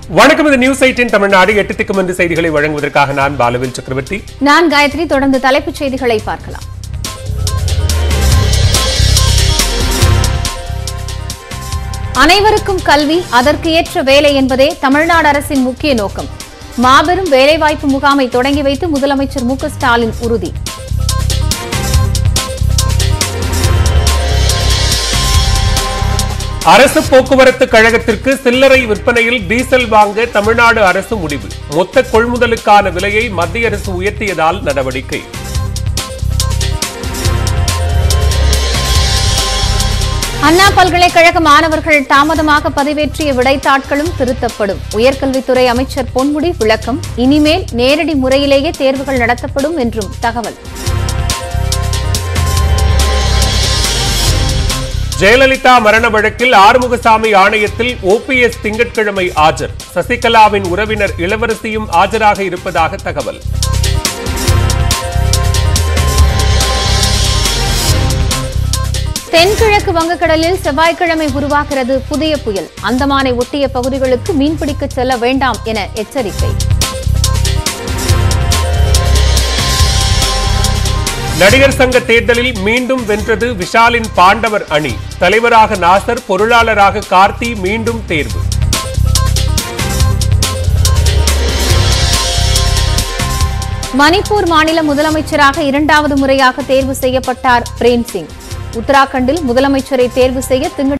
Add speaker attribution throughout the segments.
Speaker 1: வணக்கம் இது news eighteen Tamil Nadu எட்டு திக்கும் என்று செய்திகளை வழங்குவதற்காக நான் பாலுவில் சக்கரவர்த்தி
Speaker 2: நான் காயத்ரி தொடர்ந்து தலைப்புச் செய்திகளை பார்க்கலாம் அனைவருக்கும் கல்வி அதற்கு ஏற்ற வேலை என்பதே தமிழ்நாடு அரசின் முக்கிய நோக்கம் மாபெரும் வேலைவாய்ப்பு முகாமை தொடங்கி வைத்து முதலமைச்சர் மு க ஸ்டாலின் உறுதி
Speaker 1: அரசு போக்குவரத்து கழகத்திற்கு சில்லறை விற்பனையில் டீசல் வாங்க தமிழ்நாடு அரசு முடிவு மொத்த கொள்முதலுக்கான விலையை மத்திய அரசு உயர்த்தியதால் நடவடிக்கை
Speaker 2: அண்ணா பல்கலைக்கழக மாணவர்கள் தாமதமாக பதிவேற்றிய விடைத்தாட்களும் திருத்தப்படும் உயர்கல்வித்துறை அமைச்சர் பொன்முடி விளக்கம் இனிமேல் நேரடி முறையிலேயே தேர்வுகள் நடத்தப்படும் என்றும் தகவல்
Speaker 1: ஜெயலலிதா மரண வழக்கில் ஆறுமுகசாமி ஆணையத்தில் ஓபிஎஸ் திங்கட்கிழமை ஆஜர் சசிகலாவின் உறவினர் இளவரசியும் ஆஜராக இருப்பதாக தகவல்
Speaker 2: தென்கிழக்கு வங்கக்கடலில் செவ்வாய்க்கிழமை உருவாகிறது புதிய புயல் அந்தமானை ஒட்டிய பகுதிகளுக்கு மீன்பிடிக்க செல்ல வேண்டாம் என எச்சரிக்கை
Speaker 1: நடிகர் சங்க தேர்தலில் மீண்டும் வென்றது விஷாலின் பாண்டவர் அணி தலைவராக நாசர் பொருளாளராக கார்த்தி மீண்டும் தேர்வு
Speaker 2: மணிப்பூர் மாநில முதலமைச்சராக இரண்டாவது முறையாக தேர்வு செய்யப்பட்டார் பிரேம் சிங் உத்தராகண்டில் முதலமைச்சரை தேர்வு செய்ய திங்கள்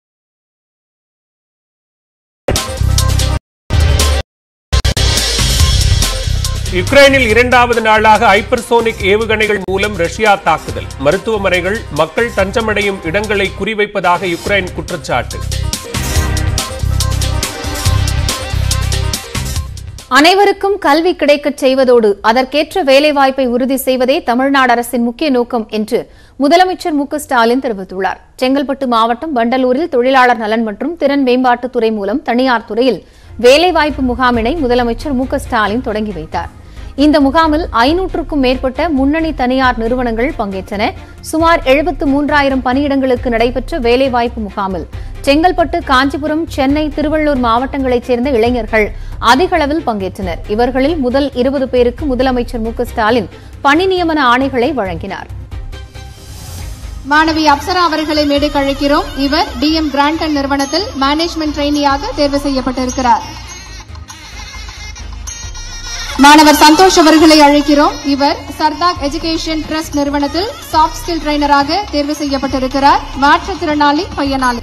Speaker 1: யுக்ரைனில் இரண்டாவது நாளாக ஹைப்பர்சோனிக் ஏவுகணைகள் மூலம் ரஷ்யா தாக்குதல் மருத்துவமனைகள் மக்கள் தஞ்சமடையும் இடங்களை குறிவைப்பதாக யுக்ரைன் குற்றச்சாட்டு
Speaker 2: அனைவருக்கும் கல்வி கிடைக்கச் செய்வதோடு அதற்கேற்ற வேலைவாய்ப்பை உறுதி செய்வதே தமிழ்நாடு அரசின் முக்கிய நோக்கம் என்று முதலமைச்சர் மு க ஸ்டாலின் தெரிவித்துள்ளார் செங்கல்பட்டு மாவட்டம் வண்டலூரில் தொழிலாளர் நலன் மற்றும் திறன் மேம்பாட்டுத்துறை மூலம் தனியார் துறையில் வேலைவாய்ப்பு முகாமினை முதலமைச்சர் மு க ஸ்டாலின் தொடங்கி வைத்தார் இந்த முகாமில் ஐநூற்றுக்கும் மேற்பட்ட முன்னணி தனியார் நிறுவனங்கள் பங்கேற்றன சுமார் எழுபத்து மூன்றாயிரம் பணியிடங்களுக்கு நடைபெற்ற வேலைவாய்ப்பு முகாமில் செங்கல்பட்டு காஞ்சிபுரம் சென்னை திருவள்ளூர் மாவட்டங்களைச் சேர்ந்த இளைஞர்கள் அதிக அளவில் பங்கேற்றனர் இவர்களில் முதல் இருபது பேருக்கு முதலமைச்சர் மு க ஸ்டாலின் பணி நியமன ஆணைகளை வழங்கினார்
Speaker 3: மாணவி அப்சரா அவர்களை மேடைக்கு அழைக்கிறோம் இவர் டிஎம் கிராண்டன் நிறுவனத்தில் மேனேஜ்மெண்ட் ட்ரெயினியாக தேர்வு செய்யப்பட்டிருக்கிறார் மாணவர் சந்தோஷ் அவர்களை அழைக்கிறோம் இவர் சர்தாக் எஜுகேஷன் ட்ரஸ்ட் நிறுவனத்தில் சாஃப்ட் ஸ்கில் ட்ரெயினராக தேர்வு செய்யப்பட்டிருக்கிறார் மாற்றுத்திறனாளி பையனாளி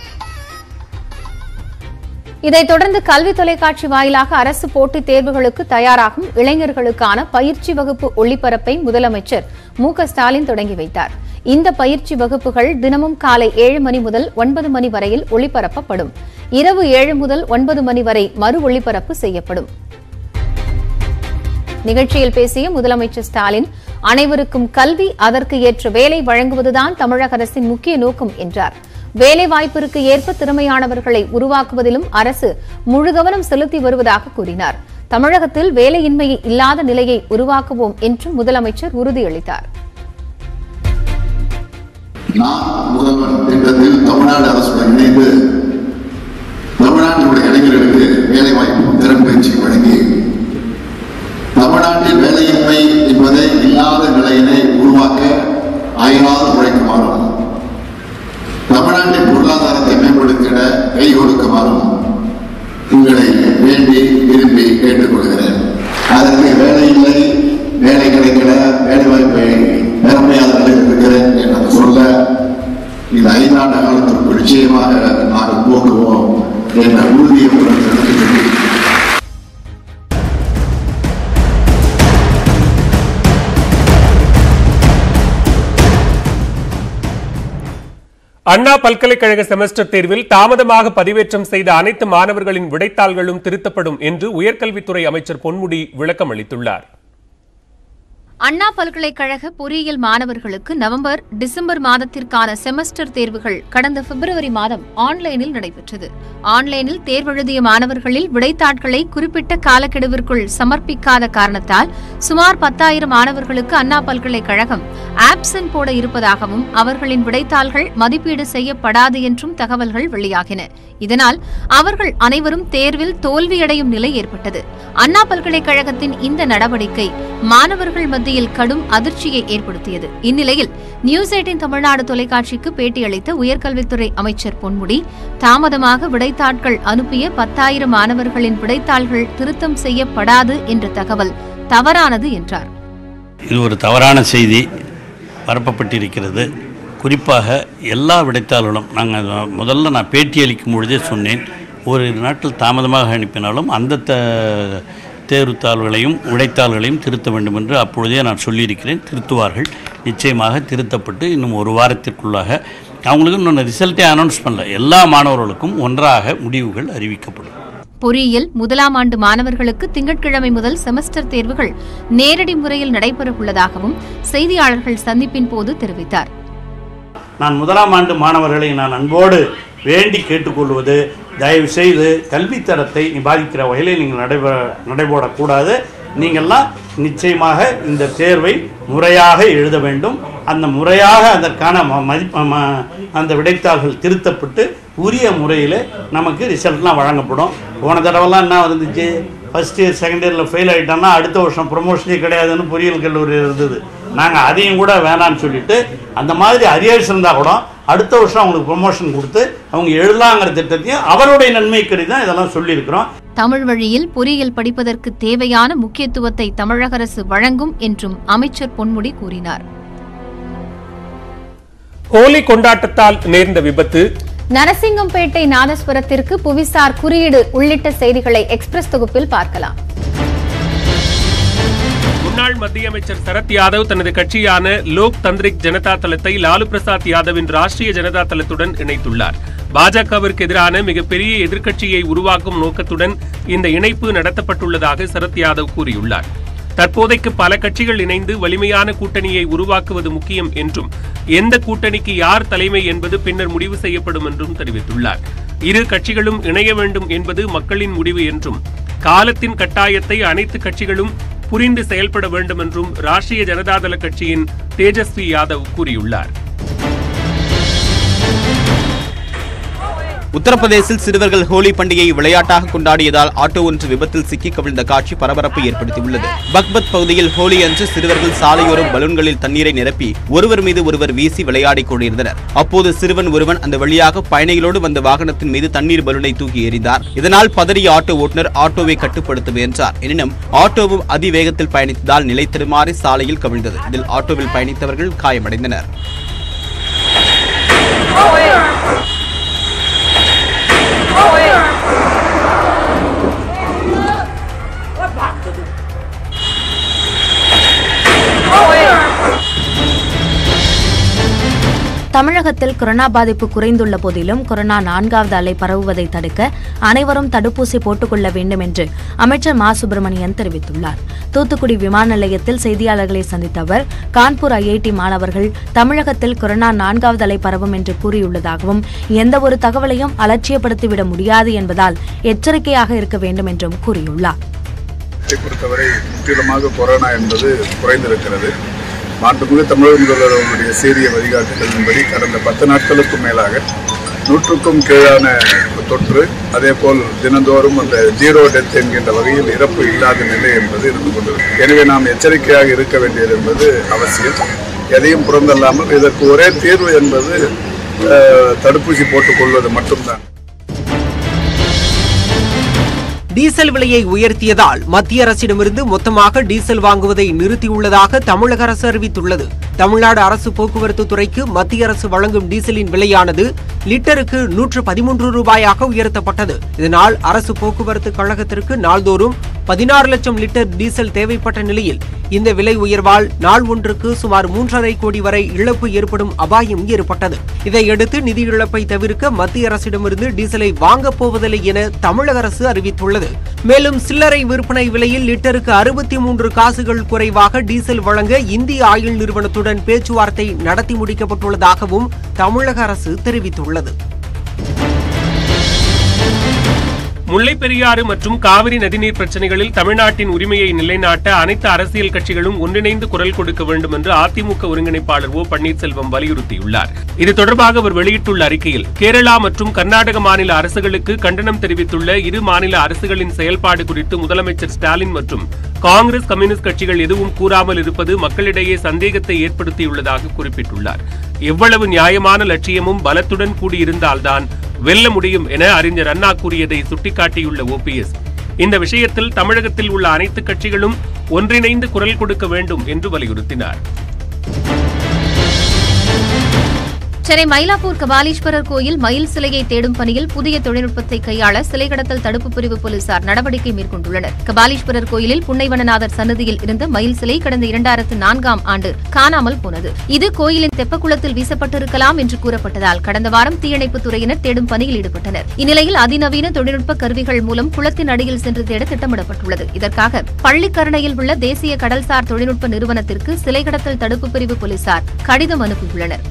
Speaker 2: இதைத் தொடர்ந்து கல்வி தொலைக்காட்சி வாயிலாக அரசு போட்டித் தேர்வுகளுக்கு தயாராகும் இளைஞர்களுக்கான பயிற்சி வகுப்பு ஒளிபரப்பை முதலமைச்சர் மு க ஸ்டாலின் தொடங்கி வைத்தார் இந்த பயிற்சி வகுப்புகள் தினமும் காலை ஏழு மணி முதல் ஒன்பது மணி வரையில் ஒளிபரப்பப்படும் இரவு ஏழு முதல் ஒன்பது மணி வரை மறு ஒளிபரப்பு செய்யப்படும் நிகழ்ச்சியில் பேசிய முதலமைச்சர் ஸ்டாலின் அனைவருக்கும் கல்வி அதற்கு ஏற்ற வேலை வழங்குவதுதான் தமிழக அரசின் முக்கிய நோக்கம் என்றார் வேலை வாய்ப்பிற்கு ஏற்ப திறமையானவர்களை உருவாக்குவதிலும் அரசு முழு கவனம் செலுத்தி வருவதாக கூறினார் தமிழகத்தில் வேலையின்மை இல்லாத நிலையை உருவாக்குவோம் என்றும் முதலமைச்சர் உறுதியளித்தார்
Speaker 4: நான் முதல்வன் திட்டத்தில் தமிழ்நாடு அரசுடன் இணைந்து தமிழ்நாட்டினுடைய இளைஞர்களுக்கு வேலை வாய்ப்பு திறன் பயிற்சி வழங்கி தமிழ்நாட்டில் வேலையின்மை என்பதை இல்லாத நிலையினை உருவாக்க அயராது உழைக்குமாறும் தமிழ்நாட்டின் பொருளாதாரத்தை மேம்படுத்திட கை கொடுக்குமாறும் உங்களை வேண்டி விரும்பி கேட்டுக்கொள்கிறேன் அதற்கு வேலை இல்லை வேலை கிடைக்கல வேலை வாய்ப்பை பெற முடியாத நிலையில் இருக்கிறேன் என்று சொல்ல இது ஐந்தாண்டு காலத்திற்கு நிச்சயமாக நாங்கள் போக்குவோம் என்ற உறுதியை உடன் செலுத்துகிறேன்
Speaker 1: அண்ணா பல்கலைக்கழக செமஸ்டர் தேர்வில் தாமதமாக பதிவேற்றம் செய்த அனைத்து மாணவர்களின் விடைத்தாள்களும் திருத்தப்படும் என்று உயர்கல்வித்துறை அமைச்சர் பொன்முடி விளக்கம் அளித்துள்ளார்
Speaker 2: அண்ணா பல்கலைக்கழக பொறியியல் மாணவர்களுக்கு நவம்பர் டிசம்பர் மாதத்திற்கான செமஸ்டர் தேர்வுகள் கடந்த பிப்ரவரி மாதம் ஆன்லைனில் நடைபெற்றது ஆன்லைனில் தேர்வெழுதிய மாணவர்களில் விடைத்தாட்களை குறிப்பிட்ட காலக்கெடுவிற்குள் சமர்ப்பிக்காத காரணத்தால் சுமார் பத்தாயிரம் மாணவர்களுக்கு அண்ணா பல்கலைக்கழகம் ஆப்சென்ட் போட இருப்பதாகவும் அவர்களின் விடைத்தாள்கள் மதிப்பீடு செய்யப்படாது என்றும் தகவல்கள் வெளியாகின இதனால் அவர்கள் அனைவரும் தேர்வில் தோல்வியடையும் நிலை ஏற்பட்டது அண்ணா பல்கலைக்கழகத்தின் இந்த நடவடிக்கை மாணவர்கள் மத்தியில் கடும் அதிர்ச்சியை ஏற்படுத்தியது இந்நிலையில் நியூஸ் எயிட்டின் தமிழ்நாடு தொலைக்காட்சிக்கு பேட்டியளித்த உயர்கல்வித்துறை அமைச்சர் பொன்முடி தாமதமாக விடைத்தாட்கள் அனுப்பிய பத்தாயிரம் மாணவர்களின் விடைத்தாள்கள் திருத்தம் செய்யப்படாது என்ற தகவல் தவறானது என்றார்
Speaker 5: இது ஒரு தவறான செய்தி பரப்பப்பட்டிருக்கிறது குறிப்பாக எல்லா விடைத்தாள்களும் நாங்கள் முதல்ல நான் பேட்டி அளிக்கும் பொழுதே சொன்னேன் ஒரு நாட்கள் தாமதமாக அனுப்பினாலும் அந்த த தேர்வுத்தாள்களையும் விடைத்தாள்களையும் திருத்த வேண்டும் என்று அப்பொழுதே நான் சொல்லியிருக்கிறேன் திருத்துவார்கள் நிச்சயமாக திருத்தப்பட்டு இன்னும் ஒரு வாரத்திற்குள்ளாக அவங்களுக்கு இன்னொன்று ரிசல்ட்டே அனௌன்ஸ் பண்ணல எல்லா மாணவர்களுக்கும் ஒன்றாக முடிவுகள் அறிவிக்கப்படும்
Speaker 2: பொறியியல் முதலாம் ஆண்டு மாணவர்களுக்கு திங்கட்கிழமை முதல் செமஸ்டர் தேர்வுகள் நேரடி முறையில் நடைபெறவுள்ளதாகவும் செய்தியாளர்கள் சந்திப்பின் போது தெரிவித்தார்
Speaker 5: நான் முதலாம் ஆண்டு மாணவர்களை நான் அன்போடு வேண்டி கேட்டுக்கொள்வது தயவு செய்து கல்வித்தரத்தை பாதிக்கிற வகையில் நீங்கள் நடைபெற நடைபோடக்கூடாது நீங்கள்லாம் நிச்சயமாக இந்த தேர்வை முறையாக எழுத வேண்டும் அந்த முறையாக அதற்கான ம- மதிப்ப ம- அந்த விடைத்தாள்கள் திருத்தப்பட்டு உரிய முறையில் நமக்கு ரிசல்ட்லாம் வழங்கப்படும் போன தடவைலாம் என்ன இருந்துச்சு ஃபஸ்ட் இயர் செகண்ட் இயரில் ஃபெயில் ஆகிட்டோம்னா அடுத்த வருஷம் ப்ரொமோஷனே கிடையாதுன்னு பொறியியல் கல்லூரி இருந்தது நாங்கள் அதையும் கூட வேணான்னு சொல்லிட்டு அந்த மாதிரி அரியர்ஸ் இருந்தால் கூட அடுத்த வருஷம் அவங்களுக்கு ப்ரொமோஷன் கொடுத்து அவங்க எழுதலாங்கிற திட்டத்தையும் அவருடைய நன்மை கருதி தான் இதெல்லாம் சொல்லியிருக்கிறோம்
Speaker 2: தமிழ் வழியில் பொறியியல் படிப்பதற்கு தேவையான முக்கியத்துவத்தை தமிழக அரசு வழங்கும் என்றும் அமைச்சர் பொன்முடி கூறினார்
Speaker 1: ஹோலி கொண்டாட்டத்தால் நேர்ந்த விபத்து
Speaker 2: நரசிங்கம்பேட்டை நாதஸ்வரத்திற்கு புவிசார் குறியீடு உள்ளிட்ட செய்திகளை எக்ஸ்பிரஸ் தொகுப்பில் பார்க்கலாம்
Speaker 1: முன்னாள் மத்திய அமைச்சர் சரத் யாதவ் தனது கட்சியான லோக் தந்திரிக் ஜனதா தளத்தை லாலு பிரசாத் யாதவின் ராஷ்டிரிய ஜனதா தளத்துடன் இணைத்துள்ளார் பாஜகவிற்கு எதிரான மிகப்பெரிய எதிர்க்கட்சியை உருவாக்கும் நோக்கத்துடன் இந்த இணைப்பு நடத்தப்பட்டுள்ளதாக சரத் யாதவ் கூறியுள்ளார் தற்போதைக்கு பல கட்சிகள் இணைந்து வலிமையான கூட்டணியை உருவாக்குவது முக்கியம் என்றும் எந்த கூட்டணிக்கு யார் தலைமை என்பது பின்னர் முடிவு செய்யப்படும் என்றும் தெரிவித்துள்ளார் இரு கட்சிகளும் இணைய வேண்டும் என்பது மக்களின் முடிவு என்றும் காலத்தின் கட்டாயத்தை அனைத்து கட்சிகளும் புரிந்து செயல்பட வேண்டும் என்றும் ராஷ்டிரிய ஜனதாதள கட்சியின் தேஜஸ்வி யாதவ் கூறியுள்ளார்
Speaker 6: உத்தரப்பிரதேசில் சிறுவர்கள் ஹோலி பண்டிகையை விளையாட்டாக கொண்டாடியதால் ஆட்டோ ஒன்று விபத்தில் சிக்கி கவிழ்ந்த காட்சி பரபரப்பை ஏற்படுத்தியுள்ளது பக்பத் பகுதியில் ஹோலி அன்று சிறுவர்கள் சாலையோரம் பலூன்களில் தண்ணீரை நிரப்பி ஒருவர் மீது ஒருவர் வீசி விளையாடிக் கொண்டிருந்தனர் அப்போது சிறுவன் ஒருவன் அந்த வழியாக பயணிகளோடு வந்த வாகனத்தின் மீது தண்ணீர் பலூனை தூக்கி எறிந்தார் இதனால் பதறிய ஆட்டோ ஓட்டுநர் ஆட்டோவை கட்டுப்படுத்த முயன்றார் எனினும் ஆட்டோவும் அதிவேகத்தில் பயணித்ததால் நிலை தடுமாறி சாலையில் கவிழ்ந்தது இதில் ஆட்டோவில் பயணித்தவர்கள் காயமடைந்தனர்
Speaker 7: தமிழகத்தில் கொரோனா பாதிப்பு குறைந்துள்ள போதிலும் கொரோனா நான்காவது அலை பரவுவதை தடுக்க அனைவரும் தடுப்பூசி போட்டுக்கொள்ள வேண்டும் என்று அமைச்சர் மா சுப்பிரமணியன் தெரிவித்துள்ளார் தூத்துக்குடி விமான நிலையத்தில் செய்தியாளர்களை சந்தித்த அவர் கான்பூர் ஐஐடி மாணவர்கள் தமிழகத்தில் கொரோனா நான்காவது அலை பரவும் என்று கூறியுள்ளதாகவும் எந்தவொரு தகவலையும் அலட்சியப்படுத்திவிட முடியாது என்பதால் எச்சரிக்கையாக இருக்க வேண்டும் என்றும் கூறியுள்ளார்
Speaker 8: இதை பொறுத்தவரை முற்றிலுமாக கொரோனா என்பது குறைந்திருக்கிறது மாண்புமிகு தமிழக முதல்வர் அவர்களுடைய சீரிய வழிகாட்டுதலின்படி கடந்த பத்து நாட்களுக்கும் மேலாக நூற்றுக்கும் கீழான தொற்று அதேபோல் தினந்தோறும் அந்த ஜீரோ டெத் என்கின்ற வகையில் இறப்பு இல்லாத நிலை என்பது இருந்து கொண்டிருக்கு எனவே நாம் எச்சரிக்கையாக இருக்க வேண்டியது என்பது அவசியம் எதையும் புறந்தல்லாமல் இதற்கு ஒரே தீர்வு என்பது அஹ், தடுப்பூசி போட்டுக் கொள்வது மட்டும்தான்
Speaker 9: டீசல் விலையை உயர்த்தியதால் மத்திய அரசிடமிருந்து மொத்தமாக டீசல் வாங்குவதை நிறுத்தியுள்ளதாக தமிழக அரசு அறிவித்துள்ளது தமிழ்நாடு அரசு போக்குவரத்து துறைக்கு மத்திய அரசு வழங்கும் டீசலின் விலையானது லிட்டருக்கு நூற்று பதிமூன்று ரூபாயாக உயர்த்தப்பட்டது இதனால் அரசு போக்குவரத்து கழகத்திற்கு நாள்தோறும் பதினாறு லட்சம் லிட்டர் டீசல் தேவைப்பட்ட நிலையில் இந்த விலை உயர்வால் நாள் ஒன்றுக்கு சுமார் மூன்றரை கோடி வரை இழப்பு ஏற்படும் அபாயம் ஏற்பட்டது இதையடுத்து நிதி இழப்பை தவிர்க்க மத்திய அரசிடமிருந்து டீசலை வாங்கப் போவதில்லை என தமிழக அரசு அறிவித்துள்ளது மேலும் சில்லறை விற்பனை விலையில் லிட்டருக்கு அறுபத்தி மூன்று காசுகள் குறைவாக டீசல் வழங்க இந்திய ஆயில் நிறுவனத்துடன் பேச்சுவார்த்தை நடத்தி முடிக்கப்பட்டுள்ளதாகவும் தமிழக அரசு தெரிவித்துள்ளது
Speaker 1: முல்லைப் பெரியாறு மற்றும் காவிரி நதிநீர் பிரச்சனைகளில் தமிழ்நாட்டின் உரிமையை நிலைநாட்ட அனைத்து அரசியல் கட்சிகளும் ஒன்றிணைந்து குரல் கொடுக்க வேண்டும் என்று அதிமுக ஒருங்கிணைப்பாளர் ஓ பன்னீர்செல்வம் வலியுறுத்தியுள்ளார் இது தொடர்பாக அவர் வெளியிட்டுள்ள அறிக்கையில் கேரளா மற்றும் கர்நாடக மாநில அரசுகளுக்கு கண்டனம் தெரிவித்துள்ள இரு மாநில அரசுகளின் செயல்பாடு குறித்து முதலமைச்சர் ஸ்டாலின் மற்றும் காங்கிரஸ் கம்யூனிஸ்ட் கட்சிகள் எதுவும் கூறாமல் இருப்பது மக்களிடையே சந்தேகத்தை ஏற்படுத்தியுள்ளதாக குறிப்பிட்டுள்ளார் எவ்வளவு நியாயமான லட்சியமும் பலத்துடன் கூடியிருந்தால்தான் வெல்ல முடியும் என அறிஞர் அண்ணா கூறியதை சுட்டிக்காட்டியுள்ள ஓபிஎஸ் இந்த விஷயத்தில் தமிழகத்தில் உள்ள அனைத்து கட்சிகளும் ஒன்றிணைந்து குரல் கொடுக்க வேண்டும் என்று வலியுறுத்தினார்
Speaker 2: சென்னை மயிலாப்பூர் கபாலீஸ்வரர் கோயில் மயில் சிலையை தேடும் பணியில் புதிய தொழில்நுட்பத்தை கையாள சிலை கடத்தல் தடுப்பு பிரிவு போலீசார் நடவடிக்கை மேற்கொண்டுள்ளனர் கபாலீஸ்வரர் கோயிலில் புன்னைவனநாதர் சன்னதியில் இருந்த மயில் சிலை கடந்த இரண்டாயிரத்து நான்காம் ஆண்டு காணாமல் போனது இது கோயிலின் தெப்பக்குளத்தில் வீசப்பட்டிருக்கலாம் என்று கூறப்பட்டதால் கடந்த வாரம் தீயணைப்புத் துறையினர் தேடும் பணியில் ஈடுபட்டனர் இந்நிலையில் அதிநவீன தொழில்நுட்ப கருவிகள் மூலம் குளத்தின் அடியில் சென்று தேட திட்டமிடப்பட்டுள்ளது இதற்காக பள்ளிக்கரணையில் உள்ள தேசிய கடல்சார் தொழில்நுட்ப நிறுவனத்திற்கு சிலை கடத்தல் தடுப்பு பிரிவு போலீசார் கடிதம் அனுப்பியுள்ளனர்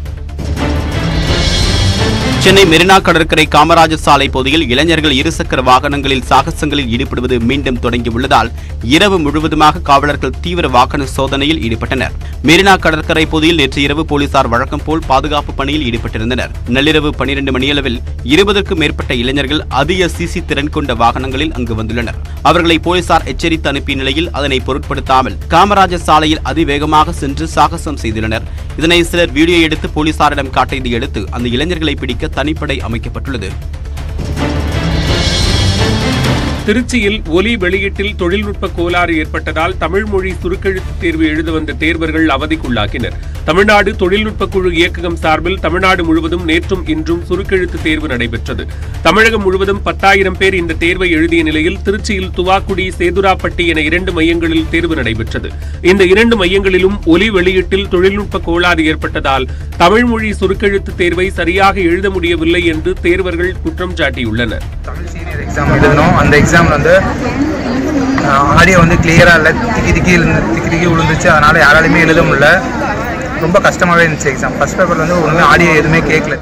Speaker 6: சென்னை மெரினா கடற்கரை காமராஜர் சாலை பகுதியில் இளைஞர்கள் இருசக்கர வாகனங்களில் சாகசங்களில் ஈடுபடுவது மீண்டும் தொடங்கியுள்ளதால் இரவு முழுவதுமாக காவலர்கள் தீவிர வாகன சோதனையில் ஈடுபட்டனர் மெரினா கடற்கரை பகுதியில் நேற்று இரவு போலீசார் வழக்கம் போல் பாதுகாப்பு பணியில் ஈடுபட்டிருந்தனர் நள்ளிரவு பனிரெண்டு மணியளவில் இருபதற்கும் மேற்பட்ட இளைஞர்கள் அதிக சிசி திறன் கொண்ட வாகனங்களில் அங்கு வந்துள்ளனர் அவர்களை போலீசார் எச்சரித்து அனுப்பிய நிலையில் அதனை பொருட்படுத்தாமல் காமராஜர் சாலையில் அதிவேகமாக சென்று சாகசம் செய்துள்ளனர் இதனை சிலர் வீடியோ எடுத்து போலீசாரிடம் காட்டியதை அடுத்து அந்த இளைஞர்களை பிடிக்க தனிப்படை அமைக்கப்பட்டுள்ளது
Speaker 1: திருச்சியில் ஒலி வெளியீட்டில் தொழில்நுட்ப கோளாறு ஏற்பட்டதால் தமிழ் மொழி சுருக்கெழுத்து தேர்வு எழுத வந்த தேர்வர்கள் அவதிக்குள்ளாக்கினர் தமிழ்நாடு தொழில்நுட்ப குழு இயக்ககம் சார்பில் தமிழ்நாடு முழுவதும் நேற்றும் இன்றும் சுருக்கெழுத்து தேர்வு நடைபெற்றது தமிழகம் முழுவதும் பத்தாயிரம் பேர் இந்த தேர்வை எழுதிய நிலையில் திருச்சியில் துவாக்குடி சேதுராப்பட்டி என இரண்டு மையங்களில் தேர்வு நடைபெற்றது இந்த இரண்டு மையங்களிலும் ஒலி வெளியீட்டில் தொழில்நுட்ப கோளாறு ஏற்பட்டதால் தமிழ் மொழி சுருக்கெழுத்து தேர்வை சரியாக எழுத முடியவில்லை என்று தேர்வர்கள் குற்றம் சாட்டியுள்ளனர்
Speaker 10: தமிழ் சீனியர் எக்ஸாம் எழுதணும் அந்த எக்ஸாமில் வந்து ஆடியோ வந்து கிளியராக இல்லை திக்கி திக்கி இருந்து- திக்கி திக்கி விழுந்துச்சு அதனால் யாராலையுமே எழுத முடியல ரொம்ப கஷ்டமாகவே இருந்துச்சு எக்ஸாம் ஃபர்ஸ்ட் பேப்பரில் வந்து ஒன்றுமே ஆடியோ எதுவுமே கேட்கல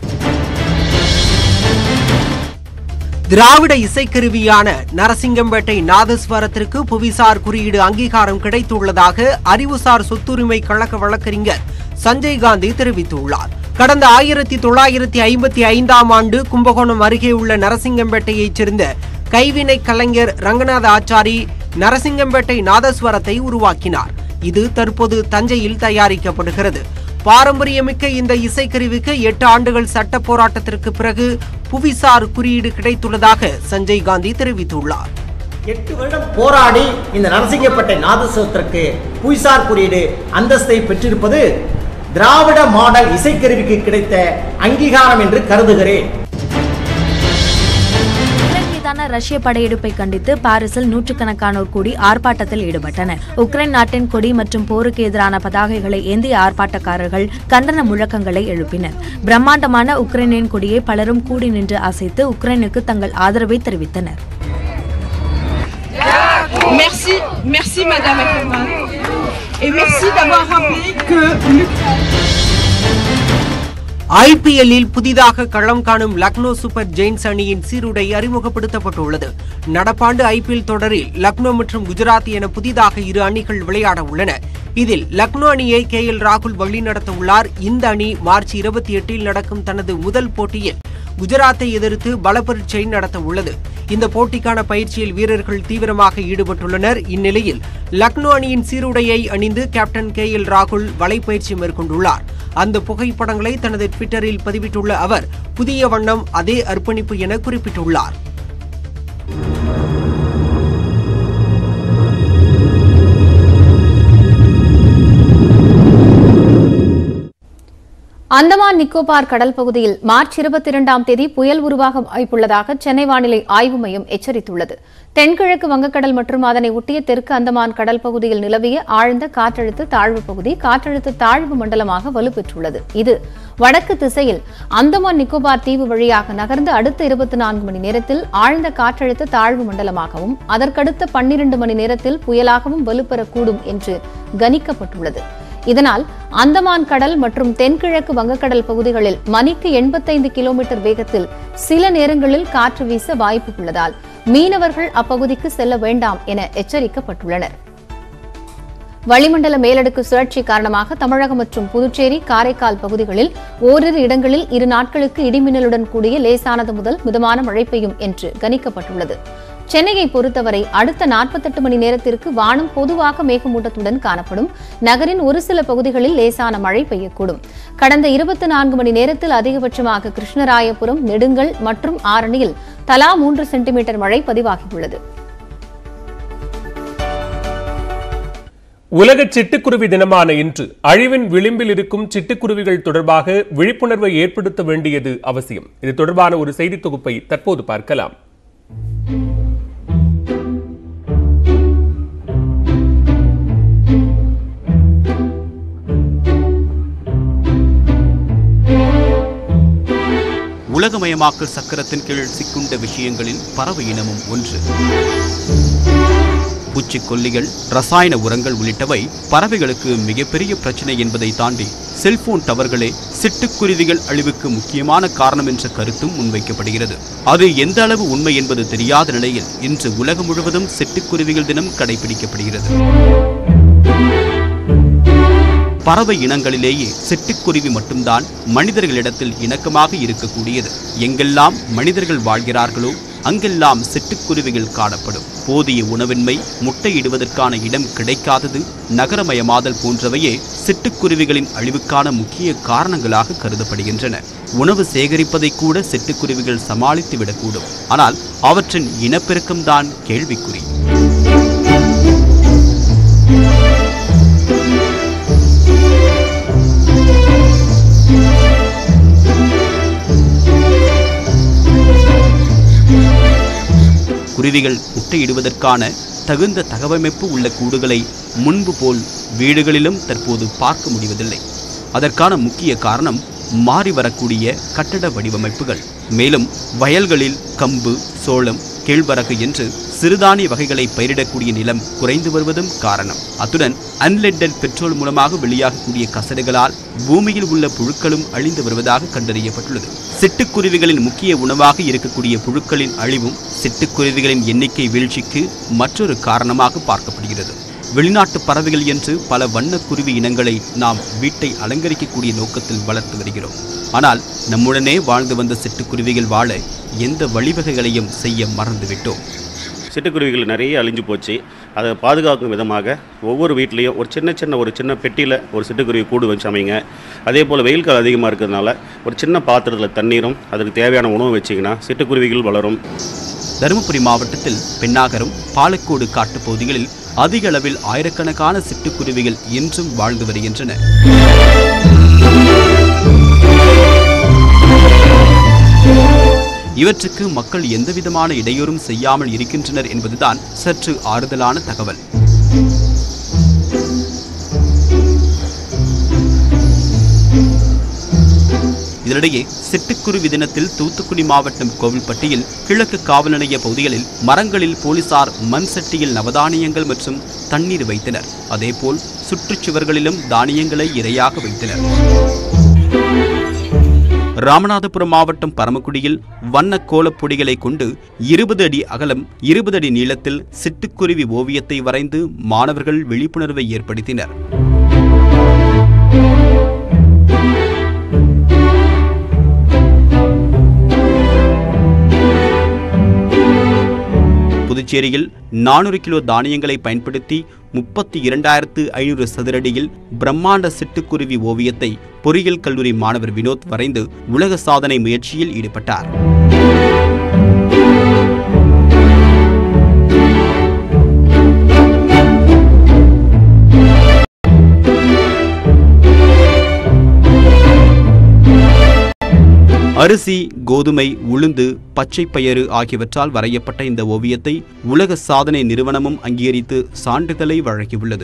Speaker 9: திராவிட இசைக்கருவியான நரசிங்கம்பேட்டை நாதஸ்வரத்திற்கு புவிசார் குறியீடு அங்கீகாரம் கிடைத்துள்ளதாக அறிவுசார் சொத்துரிமை கழக வழக்கறிஞர் சஞ்சய் காந்தி தெரிவித்துள்ளார் கடந்த ஆயிரத்தி தொள்ளாயிரத்தி ஐம்பத்தி ஐந்தாம் ஆண்டு கும்பகோணம் அருகே உள்ள நரசிங்கம்பேட்டையைச் சேர்ந்த கைவினை கலைஞர் ரங்கநாத ஆச்சாரி நரசிங்கம்பேட்டை நாதஸ்வரத்தை உருவாக்கினார் இது தற்போது தஞ்சையில் தயாரிக்கப்படுகிறது பாரம்பரியமிக்க இந்த இசைக்கருவிக்கு எட்டு ஆண்டுகள் சட்ட போராட்டத்திற்கு பிறகு புவிசார் குறியீடு கிடைத்துள்ளதாக சஞ்சய் காந்தி தெரிவித்துள்ளார்
Speaker 11: எட்டு வருடம் போராடி இந்த நரசிங்கப்பட்டை நாதஸ்வரத்திற்கு புவிசார் குறியீடு அந்தஸ்தை பெற்றிருப்பது திராவிட மாடல் இசைக்கருவிக்கு கிடைத்த அங்கீகாரம் என்று கருதுகிறேன்
Speaker 7: உக்ரைன் மீதான ரஷ்ய படையெடுப்பை கண்டித்து பாரிஸில் நூற்றுக்கணக்கானோர் கூடி ஆர்ப்பாட்டத்தில் ஈடுபட்டனர் உக்ரைன் நாட்டின் கொடி மற்றும் போருக்கு எதிரான பதாகைகளை ஏந்திய ஆர்ப்பாட்டக்காரர்கள் கண்டன முழக்கங்களை எழுப்பினர் பிரம்மாண்டமான உக்ரைனின் கொடியை பலரும் கூடி நின்று அசைத்து உக்ரைனுக்கு தங்கள் ஆதரவை தெரிவித்தனர்
Speaker 12: Merci, merci Madame Ackerman. Et merci d'avoir rappelé que
Speaker 9: ஐபிஎல்லில் புதிதாக களம் காணும் லக்னோ சூப்பர் ஜெயின்ஸ் அணியின் சீருடை அறிமுகப்படுத்தப்பட்டுள்ளது நடப்பாண்டு ஐபிஎல் தொடரில் லக்னோ மற்றும் குஜராத் என புதிதாக இரு அணிகள் விளையாட உள்ளன இதில் லக்னோ அணியை கே எல் ராகுல் வழிநடத்த உள்ளார் இந்த அணி மார்ச் இருபத்தி எட்டில் நடக்கும் தனது முதல் போட்டியில் குஜராத்தை எதிர்த்து பலப்பரீட்சை நடத்த உள்ளது இந்த போட்டிக்கான பயிற்சியில் வீரர்கள் தீவிரமாக ஈடுபட்டுள்ளனர் இந்நிலையில் லக்னோ அணியின் சீருடையை அணிந்து கேப்டன் கே எல் ராகுல் வலைப்பயிற்சி மேற்கொண்டுள்ளார் அந்த புகைப்படங்களை தனது ட்விட்டரில் பதிவிட்டுள்ள அவர் புதிய வண்ணம் அதே அர்ப்பணிப்பு என குறிப்பிட்டுள்ளார்
Speaker 2: அந்தமான் நிக்கோபார் கடல் பகுதியில் மார்ச் இருபத்தி இரண்டாம் தேதி புயல் உருவாக வாய்ப்புள்ளதாக சென்னை வானிலை ஆய்வு மையம் எச்சரித்துள்ளது தென்கிழக்கு வங்கக்கடல் மற்றும் அதனை ஒட்டிய தெற்கு அந்தமான் கடல் பகுதியில் நிலவிய ஆழ்ந்த காற்றழுத்த தாழ்வு பகுதி காற்றழுத்த தாழ்வு மண்டலமாக வலுப்பெற்றுள்ளது இது வடக்கு திசையில் அந்தமான் நிக்கோபார் தீவு வழியாக நகர்ந்து அடுத்த இருபத்தி நான்கு மணி நேரத்தில் ஆழ்ந்த காற்றழுத்த தாழ்வு மண்டலமாகவும் அதற்கடுத்த பன்னிரண்டு மணி நேரத்தில் புயலாகவும் வலுப்பெறக்கூடும் என்று கணிக்கப்பட்டுள்ளது இதனால் அந்தமான் கடல் மற்றும் தென்கிழக்கு வங்கக்கடல் பகுதிகளில் மணிக்கு எண்பத்தைந்து கிலோமீட்டர் வேகத்தில் சில நேரங்களில் காற்று வீச வாய்ப்பு உள்ளதால் மீனவர்கள் அப்பகுதிக்கு செல்ல வேண்டாம் என எச்சரிக்கப்பட்டுள்ளனர் வளிமண்டல மேலடுக்கு சுழற்சி காரணமாக தமிழகம் மற்றும் புதுச்சேரி காரைக்கால் பகுதிகளில் ஓரிரு இடங்களில் இரு நாட்களுக்கு இடிமின்னலுடன் கூடிய லேசானது முதல் மிதமான மழை பெய்யும் என்று கணிக்கப்பட்டுள்ளது சென்னையை பொறுத்தவரை அடுத்த நாற்பத்தெட்டு மணி நேரத்திற்கு வானம் பொதுவாக மேகமூட்டத்துடன் காணப்படும் நகரின் ஒரு சில பகுதிகளில் லேசான மழை பெய்யக்கூடும் கடந்த இருபத்தி நான்கு மணி நேரத்தில் அதிகபட்சமாக கிருஷ்ணராயபுரம் நெடுங்கல் மற்றும் ஆரணியில் தலா மூன்று சென்டிமீட்டர் மழை பதிவாகியுள்ளது
Speaker 1: உலக சிட்டுக்குருவி தினமான இன்று அழிவின் விளிம்பில் இருக்கும் சிட்டுக்குருவிகள் தொடர்பாக விழிப்புணர்வை ஏற்படுத்த வேண்டியது அவசியம் இது தொடர்பான ஒரு செய்தி தொகுப்பை தற்போது பார்க்கலாம்
Speaker 6: உலகமயமாக்கல் சக்கரத்தின் கீழ் சிக்குண்ட விஷயங்களில் பறவை இனமும் ஒன்று பூச்சிக்கொல்லிகள் ரசாயன உரங்கள் உள்ளிட்டவை பறவைகளுக்கு மிகப்பெரிய பிரச்சனை என்பதை தாண்டி செல்போன் டவர்களே சிட்டுக்குருவிகள் அழிவுக்கு முக்கியமான காரணம் என்ற கருத்தும் முன்வைக்கப்படுகிறது அது எந்த அளவு உண்மை என்பது தெரியாத நிலையில் இன்று உலகம் முழுவதும் சிட்டுக்குருவிகள் தினம் கடைபிடிக்கப்படுகிறது பறவை இனங்களிலேயே சிட்டுக்குருவி மட்டும்தான் மனிதர்களிடத்தில் இணக்கமாக இருக்கக்கூடியது எங்கெல்லாம் மனிதர்கள் வாழ்கிறார்களோ அங்கெல்லாம் சிட்டுக்குருவிகள் காணப்படும் போதிய உணவின்மை முட்டையிடுவதற்கான இடம் கிடைக்காதது நகரமயமாதல் போன்றவையே சிட்டுக்குருவிகளின் அழிவுக்கான முக்கிய காரணங்களாக கருதப்படுகின்றன உணவு சேகரிப்பதை கூட சிட்டுக்குருவிகள் சமாளித்து விடக்கூடும் ஆனால் அவற்றின் இனப்பெருக்கம்தான் கேள்விக்குறி குருவிகள் முட்டையிடுவதற்கான தகுந்த தகவமைப்பு உள்ள கூடுகளை முன்பு போல் வீடுகளிலும் தற்போது பார்க்க முடிவதில்லை அதற்கான முக்கிய காரணம் மாறி வரக்கூடிய கட்டட வடிவமைப்புகள் மேலும் வயல்களில் கம்பு சோளம் கேழ்வரகு என்று சிறுதானிய வகைகளை பயிரிடக்கூடிய நிலம் குறைந்து வருவதும் காரணம் அத்துடன் அன்லெட்டட் பெட்ரோல் மூலமாக வெளியாகக்கூடிய கசடுகளால் பூமியில் உள்ள புழுக்களும் அழிந்து வருவதாக கண்டறியப்பட்டுள்ளது சிட்டுக்குருவிகளின் முக்கிய உணவாக இருக்கக்கூடிய புழுக்களின் அழிவும் சிட்டுக்குருவிகளின் எண்ணிக்கை வீழ்ச்சிக்கு மற்றொரு காரணமாக பார்க்கப்படுகிறது வெளிநாட்டு பறவைகள் என்று பல வண்ணக்குருவி இனங்களை நாம் வீட்டை அலங்கரிக்கக்கூடிய நோக்கத்தில் வளர்த்து வருகிறோம் ஆனால் நம்முடனே வாழ்ந்து வந்த சிட்டுக்குருவிகள் வாழ எந்த வழிவகைகளையும் செய்ய மறந்துவிட்டோம்
Speaker 13: சிட்டுக்குருவிகள் நிறைய அழிஞ்சு போச்சு அதை பாதுகாக்கும் விதமாக ஒவ்வொரு வீட்லேயும் ஒரு சின்ன சின்ன ஒரு சின்ன பெட்டியில் ஒரு சிட்டுக்குருவி கூடு வச்சு அமைங்க அதே போல் வெயில் காலம் அதிகமாக இருக்கிறதுனால ஒரு சின்ன பாத்திரத்தில் தண்ணீரும் அதற்கு தேவையான உணவு வச்சிங்கன்னா சிட்டுக்குருவிகள் வளரும்
Speaker 6: தருமபுரி மாவட்டத்தில் பெண்ணாகரம் பாலக்கோடு காட்டுப் பகுதிகளில் அதிக அளவில் ஆயிரக்கணக்கான சிட்டுக்குருவிகள் இன்றும் வாழ்ந்து வருகின்றன இவற்றுக்கு மக்கள் எந்தவிதமான இடையூறும் செய்யாமல் இருக்கின்றனர் என்பதுதான் சற்று ஆறுதலான தகவல் இதனிடையே சிட்டுக்குருவி தினத்தில் தூத்துக்குடி மாவட்டம் கோவில்பட்டியில் கிழக்கு காவல் நிலைய பகுதிகளில் மரங்களில் போலீசார் மண் சட்டியில் நவதானியங்கள் மற்றும் தண்ணீர் வைத்தனர் அதேபோல் சுற்றுச்சுவர்களிலும் தானியங்களை இரையாக வைத்தனர் ராமநாதபுரம் மாவட்டம் பரமக்குடியில் வண்ண கோலப்பொடிகளை கொண்டு இருபது அடி அகலம் இருபது அடி நீளத்தில் சிட்டுக்குருவி ஓவியத்தை வரைந்து மாணவர்கள் விழிப்புணர்வை ஏற்படுத்தினர் புதுச்சேரியில் நானூறு கிலோ தானியங்களை பயன்படுத்தி முப்பத்தி இரண்டாயிரத்து ஐநூறு சதுரடியில் பிரம்மாண்ட சிட்டுக்குருவி ஓவியத்தை பொறியியல் கல்லூரி மாணவர் வினோத் வரைந்து உலக சாதனை முயற்சியில் ஈடுபட்டார் அரிசி கோதுமை உளுந்து பச்சை பயறு ஆகியவற்றால் வரையப்பட்ட இந்த ஓவியத்தை உலக சாதனை நிறுவனமும் அங்கீகரித்து சான்றிதழை வழங்கியுள்ளது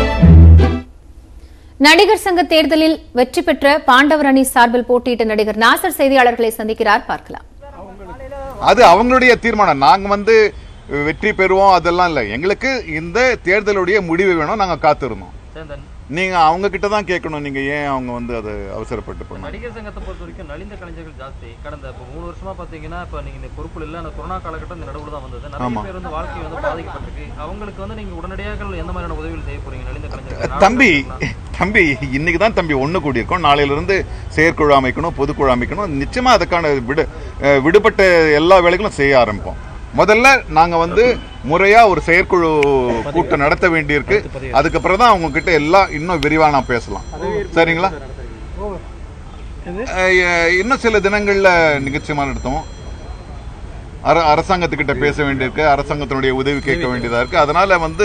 Speaker 2: நடிகர் சங்க தேர்தலில் வெற்றி பெற்ற பாண்டவர் அணி சார்பில் போட்டியிட்ட நடிகர் நாசர் செய்தியாளர்களை சந்திக்கிறார் பார்க்கலாம்
Speaker 14: அது அவங்களுடைய தீர்மானம் நாங்க வந்து வெற்றி பெறுவோம் அதெல்லாம் இல்லை எங்களுக்கு இந்த தேர்தலுடைய முடிவு வேணும் நாங்க காத்திருந்தோம் நீங்க அவங்க கிட்ட தான் கேட்கணும் நீங்க ஏன் அவங்க வந்து அதை அவசரப்பட்டு பண்ணாங்க
Speaker 15: நடிகர் சங்கத்தை பொறுத்த வரைக்கும் நலிந்த கலைஞர்கள் ஜாஸ்தி கடந்த இப்போ மூணு வருஷமா பாத்தீங்கன்னா இப்போ நீங்க இந்த பொறுப்புல இல்ல அந்த கொரோனா காலகட்டம் இந்த நடுவுல தான் வந்தது நிறைய
Speaker 14: ஆமா.
Speaker 15: பேர் வந்து வாழ்க்கை வந்து பாதிக்கப்பட்டிருக்கு அவங்களுக்கு வந்து நீங்க உடனடியாக எந்த மாதிரியான உதவிகள் செய்ய போறீங்க நலிந்த கலைஞர்கள்
Speaker 14: தம்பி தம்பி இன்னைக்கு தான் தம்பி ஒன்று கூடியிருக்கோம் நாளையில இருந்து செயற்குழு அமைக்கணும் பொதுக்குழு அமைக்கணும் நிச்சயமா அதுக்கான விடு அஹ் விடுபட்ட எல்லா வேலைகளும் செய்ய ஆரம்பிப்போம் முதல்ல நாங்க வந்து முறையா ஒரு செயற்குழு கூட்டம் நடத்த வேண்டியிருக்கு அதுக்கப்புறம் தான் அவங்க கிட்ட எல்லாம் இன்னும் விரிவா நான் பேசலாம் சரிங்களா அஹ் இன்னும் சில தினங்கள்ல நிகழ்ச்சியமா நடத்துவோம் அர அரசாங்கத்துக்கிட்ட பேச வேண்டியிருக்கு அரசாங்கத்தினுடைய உதவி கேட்க வேண்டியதா இருக்கு அதனால வந்து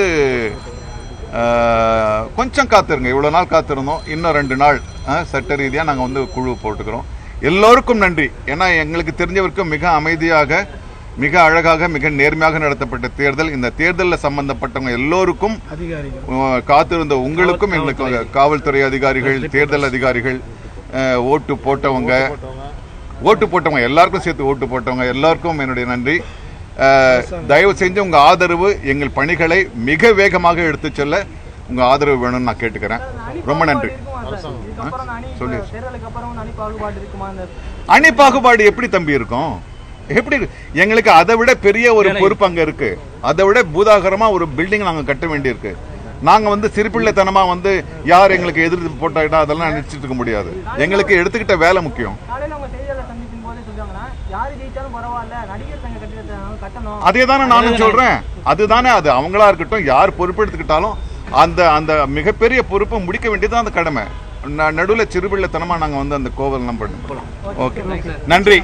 Speaker 14: அஹ், கொஞ்சம் காத்திருங்க இவ்வளோ நாள் காத்திருந்தோம் இன்னும் ரெண்டு நாள் அஹ், சட்ட ரீதியாக நாங்கள் வந்து குழு போட்டுக்கிறோம் எல்லோருக்கும் நன்றி ஏன்னா எங்களுக்கு தெரிஞ்சவருக்கும் மிக அமைதியாக மிக அழகாக மிக நேர்மையாக நடத்தப்பட்ட தேர்தல் இந்த தேர்தலில் சம்பந்தப்பட்டவங்க எல்லோருக்கும் அஹ், காத்திருந்த உங்களுக்கும் எங்களுக்கு காவல்துறை அதிகாரிகள் தேர்தல் அதிகாரிகள் அஹ், ஓட்டு போட்டவங்க ஓட்டு போட்டவங்க எல்லாருக்கும் சேர்த்து ஓட்டு போட்டவங்க எல்லாருக்கும் என்னுடைய நன்றி அஹ், தயவு செஞ்சு உங்க ஆதரவு எங்கள் பணிகளை மிக வேகமாக எடுத்துச் செல்ல உங்க ஆதரவு வேணும்னு நான் கேட்டுக்கிறேன் ரொம்ப நன்றி சொல்லி
Speaker 15: தேர்தலுக்கு அப்புறம் வந்து அணி பாகுபாடு இருக்குமா இந்த
Speaker 14: அணி பாகுபாடு எப்படி தம்பி இருக்கும் எப்படி இருக்கு? எங்களுக்கு அதை விட பெரிய ஒரு பொறுப்பு அங்க இருக்கு அதை விட பூதாகரமா ஒரு பில்டிங் நாங்க கட்ட வேண்டியிருக்கு நாங்க வந்து சிறுபிள்ளைத்தனமா வந்து யார் எங்களுக்கு எதிர்த்து போட்டாட்டா அதெல்லாம் நினைச்சிட்டு இருக்க முடியாது எங்களுக்கு எடுத்துக்கிட்ட வேலை முக்கியம்
Speaker 15: காலையில அவங்க செய்தியாளர் சந்திப்பின் போதே சொல்றாங்கன்னா யாரு ஜெயிச்சாலும் பரவாயில்ல நடிகர் சங்க கட்டிடத்தை கட்டணும்
Speaker 14: அதே தானே நானும் சொல்றேன் அதுதானே அது அவங்களா இருக்கட்டும் யார் பொறுப்பெடுத்துக்கிட்டாலும் அந்த அந்த மிகப்பெரிய பொறுப்பை முடிக்க வேண்டியது அந்த கடமை ந- நடுவுல சிறுபிள்ளைத்தனமா நாங்க வந்து அந்த கோவில் நம்ம ஓகே நன்றி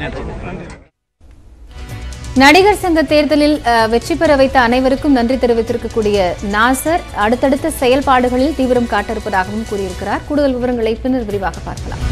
Speaker 2: நடிகர் சங்க தேர்தலில் அஹ், வெற்றி பெற வைத்த அனைவருக்கும் நன்றி தெரிவித்திருக்கக்கூடிய நாசர் அடுத்தடுத்த செயல்பாடுகளில் தீவிரம் காட்ட இருப்பதாகவும் கூறியிருக்கிறார் கூடுதல் விவரங்களை பின்னர் விரிவாக பார்க்கலாம்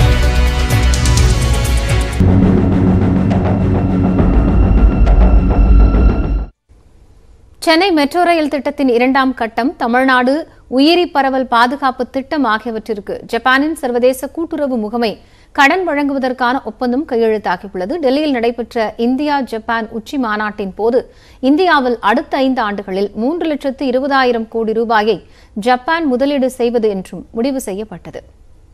Speaker 2: சென்னை மெட்ரோ ரயில் திட்டத்தின் இரண்டாம் கட்டம் தமிழ்நாடு உயிரி பரவல் பாதுகாப்பு திட்டம் ஆகியவற்றிற்கு ஜப்பானின் சர்வதேச கூட்டுறவு முகமை கடன் வழங்குவதற்கான ஒப்பந்தம் கையெழுத்தாகியுள்ளது டெல்லியில் நடைபெற்ற இந்தியா ஜப்பான் உச்சி மாநாட்டின் போது இந்தியாவில் அடுத்த ஐந்து ஆண்டுகளில் மூன்று லட்சத்து இருபதாயிரம் கோடி ரூபாயை ஜப்பான் முதலீடு செய்வது என்றும் முடிவு செய்யப்பட்டது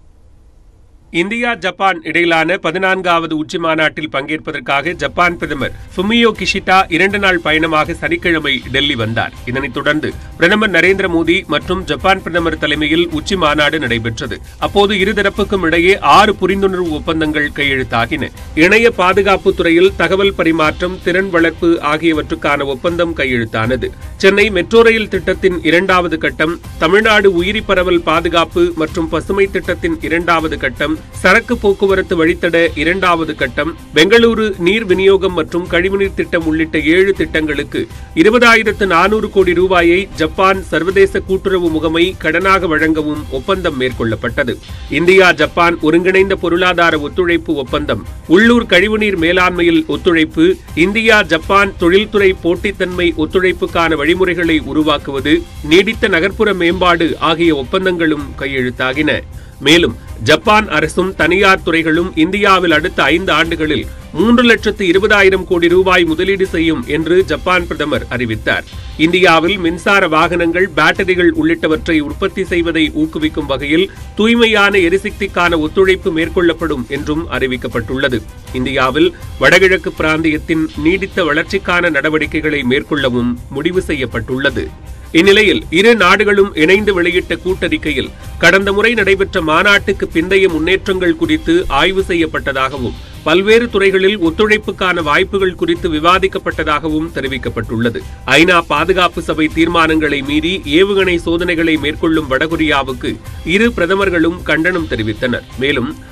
Speaker 1: இந்தியா ஜப்பான் இடையிலான பதினான்காவது உச்சி மாநாட்டில் பங்கேற்பதற்காக ஜப்பான் பிரதமர் ஃபுமியோ கிஷிடா இரண்டு நாள் பயணமாக சனிக்கிழமை டெல்லி வந்தார் இதனைத் தொடர்ந்து பிரதமர் நரேந்திர மோடி மற்றும் ஜப்பான் பிரதமர் தலைமையில் உச்சி மாநாடு நடைபெற்றது அப்போது இருதரப்புக்கும் இடையே ஆறு புரிந்துணர்வு ஒப்பந்தங்கள் கையெழுத்தாகின இணைய பாதுகாப்பு துறையில் தகவல் பரிமாற்றம் திறன் வளர்ப்பு ஆகியவற்றுக்கான ஒப்பந்தம் கையெழுத்தானது சென்னை மெட்ரோ ரயில் திட்டத்தின் இரண்டாவது கட்டம் தமிழ்நாடு உயிரி பரவல் பாதுகாப்பு மற்றும் பசுமை திட்டத்தின் இரண்டாவது கட்டம் சரக்கு போக்குவரத்து வழித்தட இரண்டாவது கட்டம் பெங்களூரு நீர் விநியோகம் மற்றும் கழிவுநீர் திட்டம் உள்ளிட்ட ஏழு திட்டங்களுக்கு இருபதாயிரத்து நானூறு கோடி ரூபாயை ஜப்பான் சர்வதேச கூட்டுறவு முகமை கடனாக வழங்கவும் ஒப்பந்தம் மேற்கொள்ளப்பட்டது இந்தியா ஜப்பான் ஒருங்கிணைந்த பொருளாதார ஒத்துழைப்பு ஒப்பந்தம் உள்ளூர் கழிவுநீர் மேலாண்மையில் ஒத்துழைப்பு இந்தியா ஜப்பான் தொழில்துறை போட்டித்தன்மை ஒத்துழைப்புக்கான வழிமுறைகளை உருவாக்குவது நீடித்த நகர்ப்புற மேம்பாடு ஆகிய ஒப்பந்தங்களும் கையெழுத்தாகின மேலும் ஜப்பான் அரசும் தனியார் துறைகளும் இந்தியாவில் அடுத்த ஐந்து ஆண்டுகளில் மூன்று லட்சத்து இருபதாயிரம் கோடி ரூபாய் முதலீடு செய்யும் என்று ஜப்பான் பிரதமர் அறிவித்தார் இந்தியாவில் மின்சார வாகனங்கள் பேட்டரிகள் உள்ளிட்டவற்றை உற்பத்தி செய்வதை ஊக்குவிக்கும் வகையில் தூய்மையான எரிசக்திக்கான ஒத்துழைப்பு மேற்கொள்ளப்படும் என்றும் அறிவிக்கப்பட்டுள்ளது இந்தியாவில் வடகிழக்கு பிராந்தியத்தின் நீடித்த வளர்ச்சிக்கான நடவடிக்கைகளை மேற்கொள்ளவும் முடிவு செய்யப்பட்டுள்ளது இந்நிலையில் இரு நாடுகளும் இணைந்து வெளியிட்ட கூட்டறிக்கையில் கடந்த முறை நடைபெற்ற மாநாட்டுக்கு பிந்தைய முன்னேற்றங்கள் குறித்து ஆய்வு செய்யப்பட்டதாகவும் பல்வேறு துறைகளில் ஒத்துழைப்புக்கான வாய்ப்புகள் குறித்து விவாதிக்கப்பட்டதாகவும் தெரிவிக்கப்பட்டுள்ளது ஐநா பாதுகாப்பு சபை தீர்மானங்களை மீறி ஏவுகணை சோதனைகளை மேற்கொள்ளும் வடகொரியாவுக்கு இரு பிரதமர்களும் கண்டனம் தெரிவித்தனர் மேலும்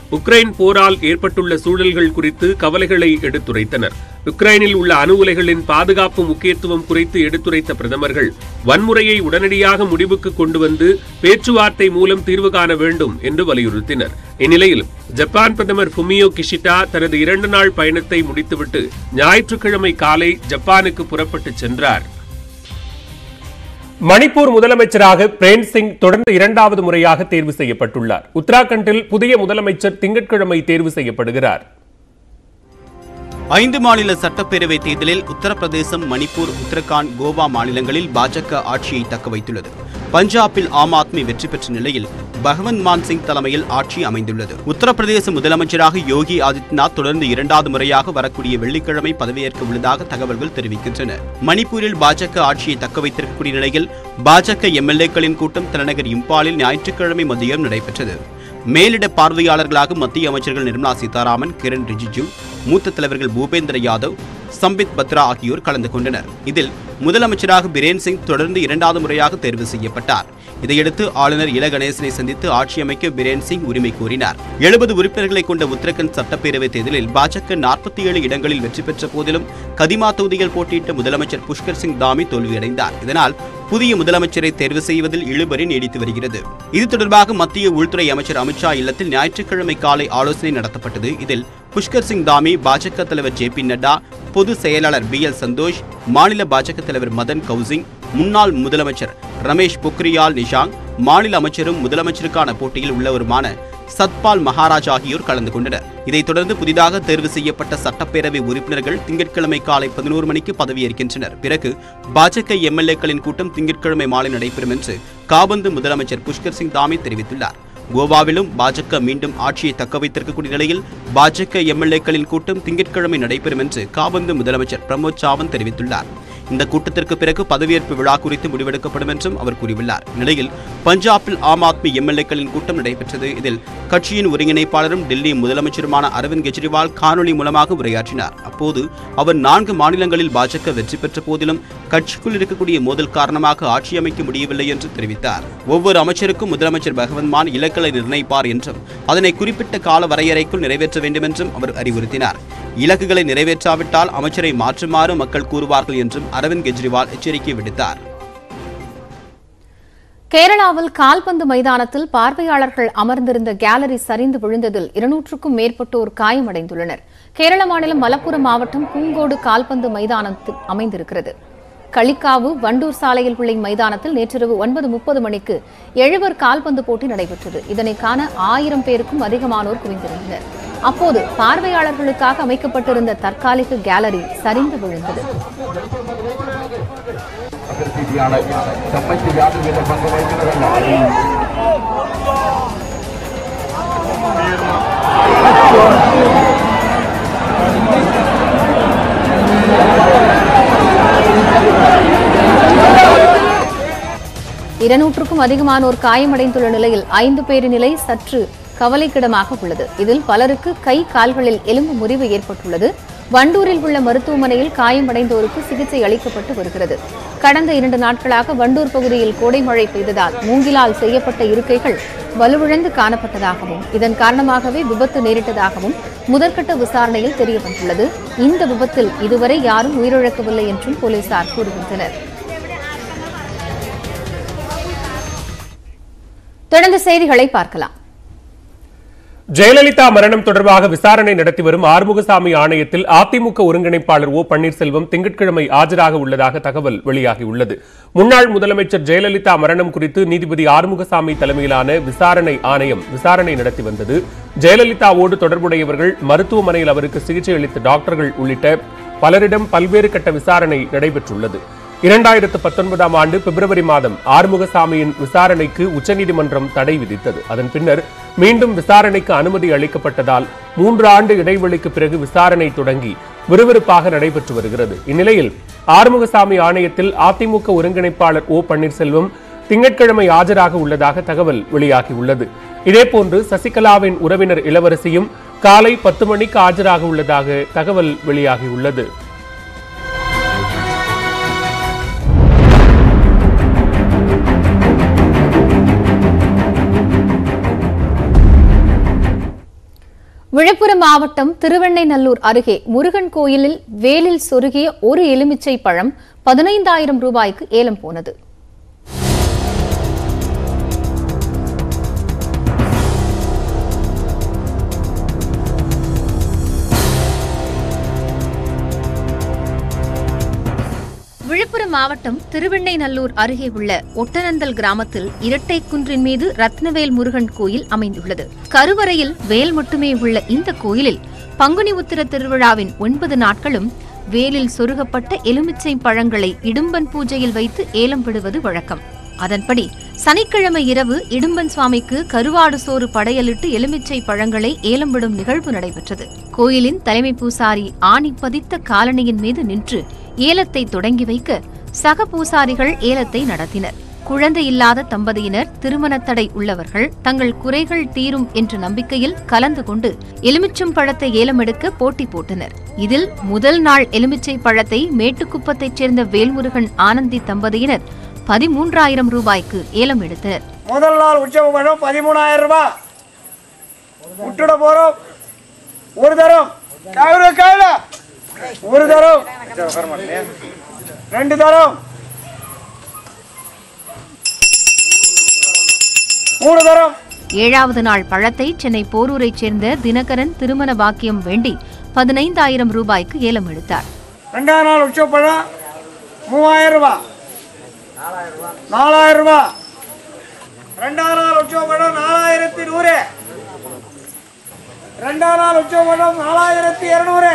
Speaker 1: உக்ரைன் போரால் ஏற்பட்டுள்ள சூழல்கள் குறித்து கவலைகளை எடுத்துரைத்தனர் உக்ரைனில் உள்ள அணு உலைகளின் பாதுகாப்பு முக்கியத்துவம் குறித்து எடுத்துரைத்த பிரதமர்கள் வன்முறையை உடனடியாக முடிவுக்கு கொண்டு வந்து பேச்சுவார்த்தை மூலம் தீர்வு காண வேண்டும் என்று வலியுறுத்தினர் இந்நிலையில் ஜப்பான் பிரதமர் ஃபுமியோ கிஷிடா தனது இரண்டு நாள் பயணத்தை முடித்துவிட்டு ஞாயிற்றுக்கிழமை காலை ஜப்பானுக்கு புறப்பட்டுச் சென்றார் மணிப்பூர் முதலமைச்சராக பிரேம் சிங் தொடர்ந்து இரண்டாவது முறையாக தேர்வு செய்யப்பட்டுள்ளார் உத்தராகண்டில் புதிய முதலமைச்சர் திங்கட்கிழமை தேர்வு செய்யப்படுகிறார்
Speaker 6: ஐந்து மாநில சட்டப்பேரவை தேர்தலில் உத்தரப்பிரதேசம் மணிப்பூர் உத்தரகாண்ட் கோவா மாநிலங்களில் பாஜக ஆட்சியை தக்க வைத்துள்ளது பஞ்சாபில் ஆம் ஆத்மி வெற்றி பெற்ற நிலையில் பகவந்த் மான் சிங் தலைமையில் ஆட்சி அமைந்துள்ளது உத்தரப்பிரதேச முதலமைச்சராக யோகி ஆதித்யநாத் தொடர்ந்து இரண்டாவது முறையாக வரக்கூடிய வெள்ளிக்கிழமை பதவியேற்க உள்ளதாக தகவல்கள் தெரிவிக்கின்றன மணிப்பூரில் பாஜக ஆட்சியை தக்க வைத்திருக்கக்கூடிய நிலையில் பாஜக எம்எல்ஏக்களின் கூட்டம் தலைநகர் இம்பாலில் ஞாயிற்றுக்கிழமை மதியம் நடைபெற்றது மேலிட பார்வையாளர்களாக மத்திய அமைச்சர்கள் நிர்மலா சீதாராமன் கிரண் ரிஜிஜு மூத்த தலைவர்கள் பூபேந்திர யாதவ் சம்பித் பத்ரா ஆகியோர் கலந்து கொண்டனர் இதில் முதலமைச்சராக பிரேன் சிங் தொடர்ந்து இரண்டாவது முறையாக தேர்வு செய்யப்பட்டார் இதையடுத்து ஆளுநர் இல கணேசனை சந்தித்து ஆட்சி அமைக்க பிரேன் சிங் உரிமை கோரினார் எழுபது உறுப்பினர்களை கொண்ட உத்தரகண்ட் சட்டப்பேரவை தேர்தலில் பாஜக நாற்பத்தி ஏழு இடங்களில் வெற்றி பெற்ற போதிலும் கதிமா தொகுதியில் போட்டியிட்ட முதலமைச்சர் புஷ்கர் சிங் தாமி தோல்வியடைந்தார் இதனால் புதிய முதலமைச்சரை தேர்வு செய்வதில் இழுபறி நீடித்து வருகிறது இது தொடர்பாக மத்திய உள்துறை அமைச்சர் அமித்ஷா இல்லத்தில் ஞாயிற்றுக்கிழமை காலை ஆலோசனை நடத்தப்பட்டது இதில் புஷ்கர் சிங் தாமி பாஜக தலைவர் ஜே பி நட்டா பொதுச் செயலாளர் பி எல் சந்தோஷ் மாநில பாஜக தலைவர் மதன் கவுசிங் முன்னாள் முதலமைச்சர் ரமேஷ் பொக்ரியால் நிஷாங் மாநில அமைச்சரும் முதலமைச்சருக்கான போட்டியில் உள்ளவருமான சத்பால் மகாராஜ் ஆகியோர் கலந்து கொண்டனர் இதைத் தொடர்ந்து புதிதாக தேர்வு செய்யப்பட்ட சட்டப்பேரவை உறுப்பினர்கள் திங்கட்கிழமை காலை பதினோரு மணிக்கு பதவியேற்கின்றனர் பிறகு பாஜக எம்எல்ஏக்களின் கூட்டம் திங்கட்கிழமை மாலை நடைபெறும் என்று காபந்து முதலமைச்சர் புஷ்கர் சிங் தாமி தெரிவித்துள்ளார் கோவாவிலும் பாஜக மீண்டும் ஆட்சியை தக்க வைத்திருக்கக்கூடிய நிலையில் பாஜக எம்எல்ஏக்களின் கூட்டம் திங்கட்கிழமை நடைபெறும் என்று காபந்து முதலமைச்சர் பிரமோத் சாவந்த் தெரிவித்துள்ளார் இந்த கூட்டத்திற்கு பிறகு பதவியேற்பு விழா குறித்து முடிவெடுக்கப்படும் என்றும் அவர் கூறியுள்ளார் நிலையில் பஞ்சாபில் ஆம் ஆத்மி எம்எல்ஏக்களின் கூட்டம் நடைபெற்றது இதில் கட்சியின் ஒருங்கிணைப்பாளரும் டெல்லி முதலமைச்சருமான அரவிந்த் கெஜ்ரிவால் காணொலி மூலமாக உரையாற்றினார் அப்போது அவர் நான்கு மாநிலங்களில் பாஜக வெற்றி பெற்ற போதிலும் கட்சிக்குள் இருக்கக்கூடிய மோதல் காரணமாக ஆட்சி அமைக்க முடியவில்லை என்று தெரிவித்தார் ஒவ்வொரு அமைச்சருக்கும் முதலமைச்சர் பகவந்த் மான் இலக்களை நிர்ணயிப்பார் என்றும் அதனை குறிப்பிட்ட கால வரையறைக்குள் நிறைவேற்ற வேண்டும் என்றும் அவர் அறிவுறுத்தினார் இலக்குகளை நிறைவேற்றாவிட்டால் அமைச்சரை மாற்றுமாறு மக்கள் கூறுவார்கள் என்றும் அரவிந்த் கெஜ்ரிவால் எச்சரிக்கை விடுத்தார்
Speaker 2: கேரளாவில் கால்பந்து மைதானத்தில் பார்வையாளர்கள் அமர்ந்திருந்த கேலரி சரிந்து விழுந்ததில் இருநூற்றுக்கும் மேற்பட்டோர் காயமடைந்துள்ளனர் கேரள மாநிலம் மலப்புரம் மாவட்டம் பூங்கோடு கால்பந்து மைதானத்தில் அமைந்திருக்கிறது களிக்காவு வண்டூர் சாலையில் உள்ள மைதானத்தில் நேற்றிரவு ஒன்பது முப்பது மணிக்கு எழுவர் கால்பந்து போட்டி நடைபெற்றது இதனை காண ஆயிரம் பேருக்கும் அதிகமானோர் குவிந்திருந்தனர் அப்போது பார்வையாளர்களுக்காக அமைக்கப்பட்டிருந்த தற்காலிக கேலரி சரிந்து விழுந்தது இருநூற்றுக்கும் அதிகமானோர் காயமடைந்துள்ள நிலையில் ஐந்து பேரின் நிலை சற்று கவலைக்கிடமாக உள்ளது இதில் பலருக்கு கை கால்களில் எலும்பு முறிவு ஏற்பட்டுள்ளது வண்டூரில் உள்ள மருத்துவமனையில் காயமடைந்தோருக்கு சிகிச்சை அளிக்கப்பட்டு வருகிறது கடந்த இரண்டு நாட்களாக வண்டூர் பகுதியில் கோடை மழை பெய்ததால் மூங்கிலால் செய்யப்பட்ட இருக்கைகள் வலுவிழந்து காணப்பட்டதாகவும் இதன் காரணமாகவே விபத்து நேரிட்டதாகவும் முதற்கட்ட விசாரணையில் தெரியவந்துள்ளது இந்த விபத்தில் இதுவரை யாரும் உயிரிழக்கவில்லை என்றும் போலீசார் கூறுகின்றனர் தொடர்ந்து செய்திகளை பார்க்கலாம்
Speaker 1: ஜெயலலிதா மரணம் தொடர்பாக விசாரணை நடத்தி வரும் ஆறுமுகசாமி ஆணையத்தில் அதிமுக ஒருங்கிணைப்பாளர் ஓ பன்னீர்செல்வம் திங்கட்கிழமை ஆஜராக உள்ளதாக தகவல் வெளியாகியுள்ளது முன்னாள் முதலமைச்சர் ஜெயலலிதா மரணம் குறித்து நீதிபதி ஆறுமுகசாமி தலைமையிலான விசாரணை ஆணையம் விசாரணை நடத்தி வந்தது ஜெயலலிதாவோடு தொடர்புடையவர்கள் மருத்துவமனையில் அவருக்கு சிகிச்சை அளித்த டாக்டர்கள் உள்ளிட்ட பலரிடம் பல்வேறு கட்ட விசாரணை நடைபெற்றுள்ளது இரண்டாயிரத்து பத்தொன்பதாம் ஆண்டு பிப்ரவரி மாதம் ஆறுமுகசாமியின் விசாரணைக்கு உச்சநீதிமன்றம் தடை விதித்தது அதன் பின்னர் மீண்டும் விசாரணைக்கு அனுமதி அளிக்கப்பட்டதால் மூன்று ஆண்டு இடைவெளிக்கு பிறகு விசாரணை தொடங்கி விறுவிறுப்பாக நடைபெற்று வருகிறது இந்நிலையில் ஆறுமுகசாமி ஆணையத்தில் அதிமுக ஒருங்கிணைப்பாளர் ஓ பன்னீர்செல்வம் திங்கட்கிழமை ஆஜராக உள்ளதாக தகவல் வெளியாகியுள்ளது இதேபோன்று சசிகலாவின் உறவினர் இளவரசியும் காலை பத்து மணிக்கு ஆஜராக உள்ளதாக தகவல் வெளியாகியுள்ளது
Speaker 2: விழுப்புரம் மாவட்டம் திருவெண்ணைநல்லூர் அருகே முருகன் கோயிலில் வேலில் சொருகிய ஒரு எலுமிச்சை பழம் பதினைந்தாயிரம் ரூபாய்க்கு ஏலம் போனது விழுப்புரம் மாவட்டம் திருவெண்ணைநல்லூர் அருகே உள்ள ஒட்டனந்தல் கிராமத்தில் இரட்டை குன்றின் மீது ரத்னவேல் முருகன் கோயில் அமைந்துள்ளது கருவறையில் வேல் மட்டுமே உள்ள இந்த கோயிலில் பங்குனி உத்திர திருவிழாவின் ஒன்பது நாட்களும் வேலில் சொருகப்பட்ட எலுமிச்சை பழங்களை இடும்பன் பூஜையில் வைத்து ஏலம் விடுவது வழக்கம் அதன்படி சனிக்கிழமை இரவு இடும்பன் சுவாமிக்கு கருவாடு சோறு படையலிட்டு எலுமிச்சை பழங்களை ஏலம் விடும் நிகழ்வு நடைபெற்றது கோயிலின் தலைமை பூசாரி ஆணி பதித்த காலணியின் மீது நின்று ஏலத்தை தொடங்கி வைக்க சக பூசாரிகள் ஏலத்தை நடத்தினர் குழந்தை இல்லாத தம்பதியினர் திருமணத் தடை உள்ளவர்கள் தங்கள் குறைகள் தீரும் என்ற நம்பிக்கையில் கலந்து கொண்டு எலுமிச்சம் பழத்தை ஏலம் எடுக்க போட்டி போட்டனர் இதில் முதல் நாள் எலுமிச்சை பழத்தை மேட்டுக்குப்பத்தைச் சேர்ந்த வேல்முருகன் ஆனந்தி தம்பதியினர் பதிமூன்றாயிரம் ரூபாய்க்கு ஏலம் எடுத்தனர்
Speaker 16: முதல் நாள் உற்சவ பணம் பதிமூணாயிரம் ரூபாய் விட்டுட போறோம் ஒரு தரம் கையில கையில ஒரு தரம் ரெண்டு தரம் மூணு தரம்
Speaker 2: ஏழாவது நாள் பழத்தை சென்னை போரூரைச் சேர்ந்த தினகரன் திருமண பாக்கியம் வேண்டி பதினைந்தாயிரம் ரூபாய்க்கு ஏலம் எடுத்தார்
Speaker 16: ரெண்டாம் நாள் உற்சவ பழம் மூவாயிரம் ரூபாய் நாலாயிரம் ரூபாய் ரெண்டாம் நாள் உற்சவ பழம் நாலாயிரத்தி நூறு ரெண்டாம் நாள் உற்சவ பழம் நாலாயிரத்தி இருநூறு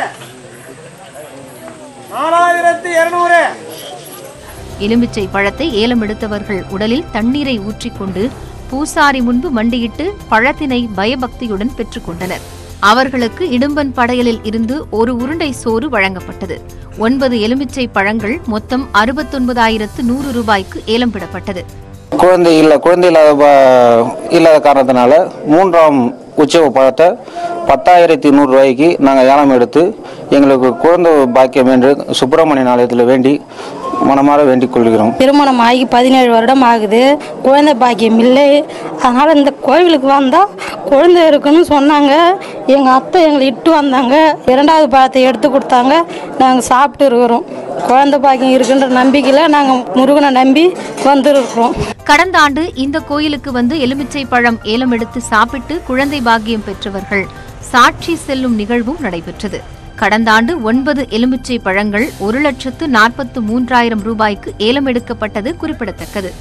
Speaker 16: நாலாயிரத்தி இருநூறு
Speaker 2: எலுமிச்சை பழத்தை ஏலம் எடுத்தவர்கள் உடலில் தண்ணீரை ஊற்றிக்கொண்டு பூசாரி முன்பு மண்டியிட்டு பழத்தினை பயபக்தியுடன் பெற்றுக்கொண்டனர் அவர்களுக்கு இடும்பன் படையலில் இருந்து ஒரு உருண்டை சோறு வழங்கப்பட்டது ஒன்பது எலுமிச்சை பழங்கள் மொத்தம் அறுபத்தொன்பதாயிரத்து நூறு ரூபாய்க்கு ஏலம் விடப்பட்டது
Speaker 17: குழந்தை இல்லை குழந்தை இல்லாத ப- இல்லாத காரணத்தினால மூன்றாம் உற்சவ பழத்தை பத்தாயிரத்தி நூறுரூவாய்க்கு நாங்கள் ஏலம் எடுத்து எங்களுக்கு குழந்தை பாக்கியம் என்று சுப்பிரமணியன் ஆலயத்தில் வேண்டி மனமாற வேண்டிக் கொள்கிறோம்
Speaker 18: திருமணம் ஆகி பதினேழு வருடம் ஆகுது குழந்தை பாக்கியம் இல்லை அதனால் இந்த கோவிலுக்கு வந்தால் குழந்தை இருக்குன்னு சொன்னாங்க எங்கள் அத்தை எங்களை இட்டு வந்தாங்க இரண்டாவது பழத்தை எடுத்து கொடுத்தாங்க நாங்கள் சாப்பிட்டு இருக்கிறோம் குழந்தை பாக்கியம் இருக்குன்ற நம்பிக்கையில் நாங்கள் முருகனை நம்பி வந்துருக்கிறோம்
Speaker 2: கடந்த ஆண்டு இந்த கோயிலுக்கு வந்து எலுமிச்சை பழம் ஏலம் எடுத்து சாப்பிட்டு குழந்தை பாக்கியம் பெற்றவர்கள் சாட்சி செல்லும் நிகழ்வும் நடைபெற்றது கடந்த ஆண்டு ஒன்பது எலுமிச்சை பழங்கள் ஒரு லட்சத்து நாற்பத்து மூன்றாயிரம் ரூபாய்க்கு ஏலம் எடுக்கப்பட்டது குறிப்பிடத்தக்கது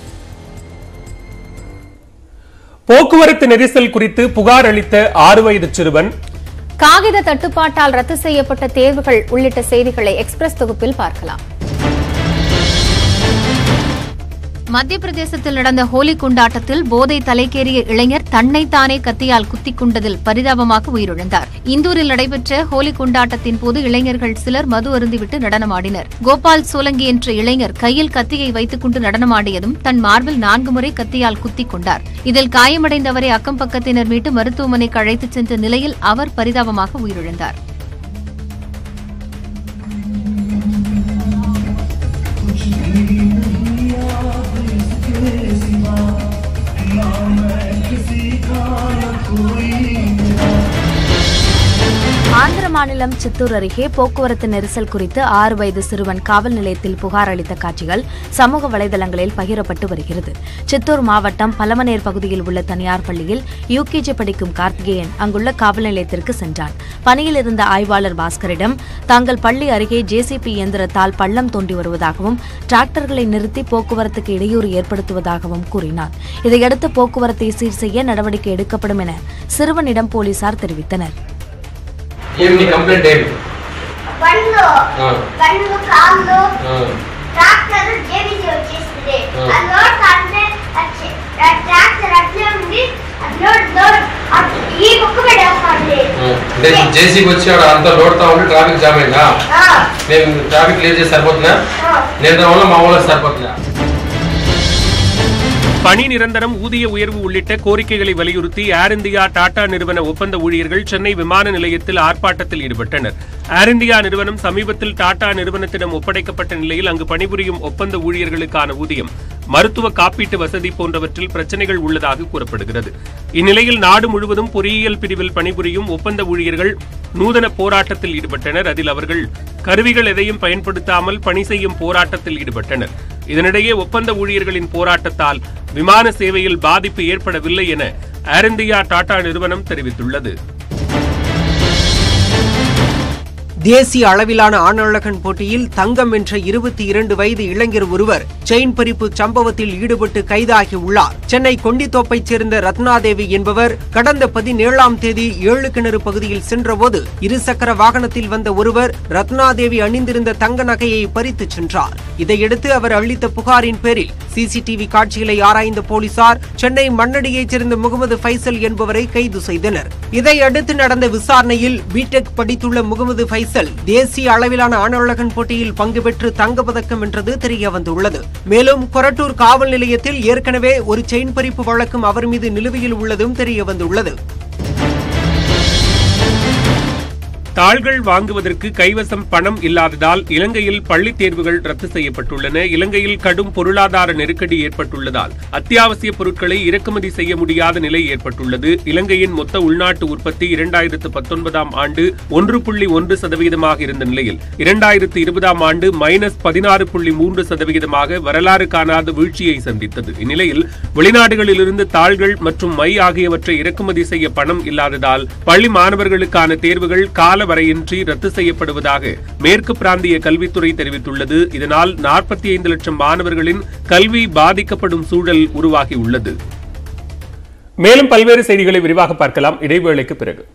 Speaker 1: போக்குவரத்து நெரிசல் குறித்து புகார் அளித்த ஆறு வயது சிறுவன்
Speaker 2: காகித தட்டுப்பாட்டால் ரத்து செய்யப்பட்ட தேர்வுகள் உள்ளிட்ட செய்திகளை எக்ஸ்பிரஸ் தொகுப்பில் பார்க்கலாம் மத்திய பிரதேசத்தில் நடந்த ஹோலி கொண்டாட்டத்தில் போதை தலைக்கேறிய இளைஞர் தன்னைத்தானே கத்தியால் குத்திக் கொண்டதில் பரிதாபமாக உயிரிழந்தார் இந்தூரில் நடைபெற்ற ஹோலி கொண்டாட்டத்தின் போது இளைஞர்கள் சிலர் மது அருந்திவிட்டு நடனமாடினர் கோபால் சோலங்கி என்ற இளைஞர் கையில் கத்தியை வைத்துக் கொண்டு நடனமாடியதும் தன் மார்பில் நான்கு முறை கத்தியால் குத்திக் கொண்டார் இதில் காயமடைந்தவரை அக்கம் பக்கத்தினர் மீட்டு மருத்துவமனைக்கு அழைத்துச் சென்ற நிலையில் அவர் பரிதாபமாக உயிரிழந்தார்
Speaker 7: ஆந்திர மாநிலம் சித்தூர் அருகே போக்குவரத்து நெரிசல் குறித்து ஆறு வயது சிறுவன் காவல் நிலையத்தில் புகார் அளித்த காட்சிகள் சமூக வலைதளங்களில் பகிரப்பட்டு வருகிறது சித்தூர் மாவட்டம் பலமனேர் பகுதியில் உள்ள தனியார் பள்ளியில் யூகேஜி படிக்கும் கார்த்திகேயன் அங்குள்ள காவல் நிலையத்திற்கு சென்றான் பணியில் இருந்த ஆய்வாளர் பாஸ்கரிடம் தாங்கள் பள்ளி அருகே ஜேசிபி இயந்திரத்தால் பள்ளம் தோண்டி வருவதாகவும் டிராக்டர்களை நிறுத்தி போக்குவரத்துக்கு இடையூறு ஏற்படுத்துவதாகவும் கூறினார் இதையடுத்து போக்குவரத்தை சீர் செய்ய நடவடிக்கை எடுக்கப்படும் என சிறுவனிடம் போலீசார் தெரிவித்தனர்
Speaker 19: ఏమి కంప్లైంట్ ఏమి
Speaker 20: బండ్లు
Speaker 19: ఆ,
Speaker 20: బండ్లు కార్లు
Speaker 19: ఆ,
Speaker 20: ట్రాక్టర్ జేబీసీ వచ్చేస్తుంది
Speaker 19: ఆ.
Speaker 20: ఆ లోడ్ అంటే వచ్చి- ఆ ట్రాక్టర్ అట్లే ఉంది ఆ లోడ్ లోడ్ అట్- ఈ బుక్ పెట్టేస్తుంది
Speaker 19: ఆ. అంటే ఇప్పుడు జేసీబీ వచ్చి ఆడ అంతా లోడ్తా ఉంటే ట్రాఫిక్ జామ్ అయిందా
Speaker 20: ఆ,
Speaker 19: నేను ట్రాఫిక్ క్లియర్ చేసి సరిపోతుందా
Speaker 20: ఆ.
Speaker 19: నేను వల్ల మా ఊళ్ళో సరిపోతుందా
Speaker 1: பணி நிரந்தரம் ஊதிய உயர்வு உள்ளிட்ட கோரிக்கைகளை வலியுறுத்தி ஏர் இந்தியா டாடா நிறுவன ஒப்பந்த ஊழியர்கள் சென்னை விமான நிலையத்தில் ஆர்ப்பாட்டத்தில் ஈடுபட்டனர் ஏர் இந்தியா நிறுவனம் சமீபத்தில் டாடா நிறுவனத்திடம் ஒப்படைக்கப்பட்ட நிலையில் அங்கு பணிபுரியும் ஒப்பந்த ஊழியர்களுக்கான ஊதியம் மருத்துவ காப்பீட்டு வசதி போன்றவற்றில் பிரச்சனைகள் உள்ளதாக கூறப்படுகிறது இந்நிலையில் நாடு முழுவதும் பொறியியல் பிரிவில் பணிபுரியும் ஒப்பந்த ஊழியர்கள் நூதன போராட்டத்தில் ஈடுபட்டனர் அதில் அவர்கள் கருவிகள் எதையும் பயன்படுத்தாமல் பணி செய்யும் போராட்டத்தில் ஈடுபட்டனர் இதனிடையே ஒப்பந்த ஊழியர்களின் போராட்டத்தால் விமான சேவையில் பாதிப்பு ஏற்படவில்லை என ஏர் இந்தியா டாடா நிறுவனம் தெரிவித்துள்ளது
Speaker 9: தேசிய அளவிலான ஆணழகன் போட்டியில் தங்கம் என்ற இருபத்தி இரண்டு வயது இளைஞர் ஒருவர் செயின் பறிப்பு சம்பவத்தில் ஈடுபட்டு கைதாகியுள்ளார் சென்னை கொண்டித்தோப்பைச் சேர்ந்த ரத்னாதேவி என்பவர் கடந்த பதினேழாம் தேதி ஏழு கிணறு பகுதியில் சென்றபோது இருசக்கர வாகனத்தில் வந்த ஒருவர் ரத்னாதேவி அணிந்திருந்த தங்க நகையை பறித்துச் சென்றார் இதையடுத்து அவர் அளித்த புகாரின் பேரில் சிசிடிவி காட்சிகளை ஆராய்ந்த போலீசார் சென்னை மண்ணடியைச் சேர்ந்த முகமது ஃபைசல் என்பவரை கைது செய்தனர் இதையடுத்து நடந்த விசாரணையில் பிடெக் படித்துள்ள முகமது ஃபைசல் தேசிய அளவிலான ஆணழகன் போட்டியில் பங்கு பெற்று தங்கப்பதக்கம் வென்றது தெரிய வந்துள்ளது மேலும் கொரட்டூர் காவல் நிலையத்தில் ஏற்கனவே ஒரு செயின் பறிப்பு வழக்கும் அவர் மீது நிலுவையில் உள்ளதும் தெரிய வந்துள்ளது
Speaker 1: தாள்கள் வாங்குவதற்கு கைவசம் பணம் இல்லாததால் இலங்கையில் பள்ளித் தேர்வுகள் ரத்து செய்யப்பட்டுள்ளன இலங்கையில் கடும் பொருளாதார நெருக்கடி ஏற்பட்டுள்ளதால் அத்தியாவசிய பொருட்களை இறக்குமதி செய்ய முடியாத நிலை ஏற்பட்டுள்ளது இலங்கையின் மொத்த உள்நாட்டு உற்பத்தி இரண்டாயிரத்து பத்தொன்பதாம் ஆண்டு ஒன்று புள்ளி ஒன்று சதவீதமாக இருந்த நிலையில் இரண்டாயிரத்து இருபதாம் ஆண்டு மைனஸ் பதினாறு புள்ளி மூன்று சதவீதமாக வரலாறு காணாத வீழ்ச்சியை சந்தித்தது இந்நிலையில் வெளிநாடுகளிலிருந்து தாள்கள் மற்றும் மை ஆகியவற்றை இறக்குமதி செய்ய பணம் இல்லாததால் பள்ளி மாணவர்களுக்கான தேர்வுகள் கால வரையின்றி ரத்து செய்யப்படுவதாக மேற்கு பிராந்திய கல்வித்துறை தெரிவித்துள்ளது இதனால் நாற்பத்தி ஐந்து லட்சம் மாணவர்களின் கல்வி பாதிக்கப்படும் சூழல் உருவாகியுள்ளது மேலும் பல்வேறு செய்திகளை விரிவாக பார்க்கலாம் இடைவேளைக்கு பிறகு